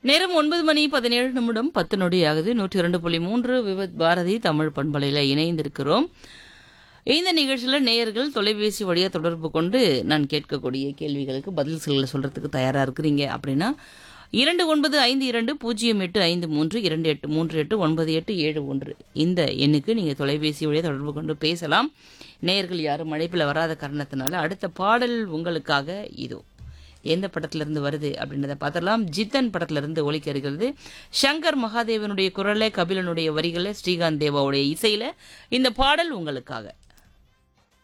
நேரம் ஒன்பது மணி பதினேழு நிமிடம் பத்து நொடி ஆகுது நூற்றி இரண்டு புள்ளி மூன்று விவத் பாரதி தமிழ் பண்பலையில் இணைந்திருக்கிறோம் இந்த நிகழ்ச்சியில் நேயர்கள் தொலைபேசி வழியாக தொடர்பு கொண்டு நான் கேட்கக்கூடிய கேள்விகளுக்கு பதில் சொல்ல சொல்றதுக்கு தயாராக இருக்கிறீங்க அப்படின்னா இரண்டு ஒன்பது ஐந்து இரண்டு பூஜ்ஜியம் எட்டு ஐந்து மூன்று இரண்டு எட்டு மூன்று எட்டு ஒன்பது எட்டு ஏழு ஒன்று இந்த எண்ணுக்கு நீங்கள் தொலைபேசி வழியாக தொடர்பு கொண்டு பேசலாம் நேயர்கள் யாரும் அழைப்பில் வராத காரணத்தினால அடுத்த பாடல் உங்களுக்காக இதோ எந்த படத்துல இருந்து வருது அப்படின்றத பார்த்தரலாம் ஜித்தன் படத்துல இருந்து ஒலிக்க இருக்கிறது சங்கர் மகாதேவனுடைய குரல்ல கபிலனுடைய வரிகள ஸ்ரீகாந்த் தேவாவுடைய இசையில இந்த பாடல் உங்களுக்காக